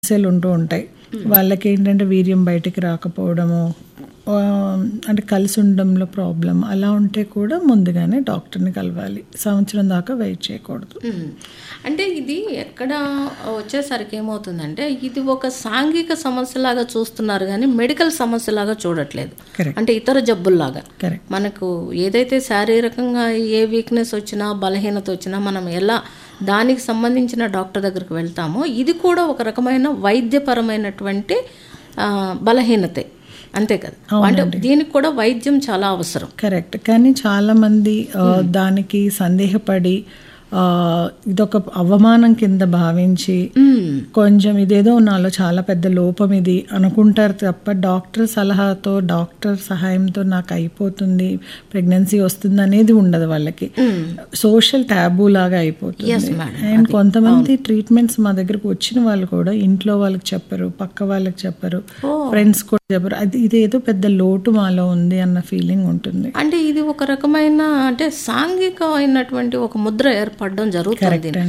సమస్యలు ఉంటూ ఉంటాయి వాళ్ళకి ఏంటంటే వీర్యం బయటికి రాకపోవడము ఆ, అంటే కలిసి ఉండడంలో ప్రాబ్లం అలా ఉంటే కూడా ముందుగానే డాక్టర్ని కలవాలి సంవత్సరం దాకా వెయిట్ చేయకూడదు ఉమ్. అంటే ఇది ఎక్కడ వచ్చేసరికి ఏమవుతుందంటే ఇది ఒక సాంఘిక సమస్యలాగా చూస్తున్నారు కానీ మెడికల్ సమస్యలాగా చూడట్లేదు కరెక్ట్ అంటే ఇతర జబ్బుల్లాగా కరెక్ట్ మనకు ఏదైతే శారీరకంగా ఏ వీక్నెస్ వచ్చినా బలహీనత వచ్చినా మనం ఎలా దానికి సంబంధించిన డాక్టర్ దగ్గరికి వెళ్తామో ఇది కూడా ఒక రకమైన వైద్యపరమైనటువంటి ఆ, బలహీనతే అంతే కదా అంటే దీనికి కూడా వైద్యం చాలా అవసరం కరెక్ట్ కానీ చాలా మంది ఆ, దానికి సందేహపడి ఆ, ఇదొక అవమానం కింద భావించి ఉమ్. కొంచెం ఇదేదో నాలో చాలా పెద్ద లోపం ఇది అనుకుంటారు తప్ప డాక్టర్ సలహాతో డాక్టర్ సహాయంతో నాకు అయిపోతుంది ప్రెగ్నెన్సీ వస్తుంది అనేది ఉండదు వాళ్ళకి సోషల్ ట్యాబూ లాగా అయిపోతుంది అండ్ కొంతమంది ట్రీట్మెంట్స్ మా దగ్గరకు వచ్చిన వాళ్ళు కూడా ఇంట్లో వాళ్ళకి చెప్పరు పక్క వాళ్ళకి చెప్పరు ఫ్రెండ్స్ కూడా చెప్పరు అది ఇదేదో పెద్ద లోటు మాలో ఉంది అన్న ఫీలింగ్ ఉంటుంది అంటే ఇది ఒక రకమైన అంటే సాంఘికమైనటువంటి ఒక ముద్ర ఏర్పడడం జరుగుతుంది